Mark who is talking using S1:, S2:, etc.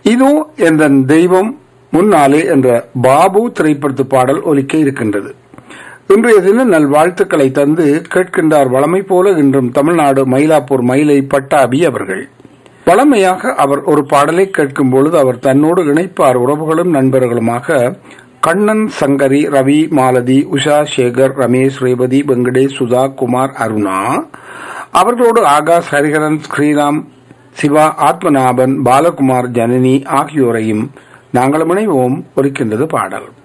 S1: இதோ என்ற தெய்வம் முன்னாலே என்ற பாபு திரைப்படத்து பாடல் ஒலிக்க இருக்கின்றது இன்றைய தின நல்வாழ்த்துக்களை தந்து கேட்கின்றார் வளமை போல இன்றும் தமிழ்நாடு மயிலாப்பூர் மயிலை பட்டாபி அவர்கள் வளமையாக அவர் ஒரு பாடலை கேட்கும் பொழுது அவர் தன்னோடு இணைப்பார் உறவுகளும் நண்பர்களுமாக கண்ணன் சங்கரி ரவி மாலதி உஷா சேகர் ரமேஷ் ரேவதி வெங்கடேஷ் சுதா குமார் அருணா அவர்களோடு ஆகாஷ் ஹரிஹரன் ஸ்ரீராம் சிவா ஆத்மநாபன் பாலகுமார் ஜனனி ஆகியோரையும் நாங்கள் இணைவோம் ஒலிக்கின்றது பாடல்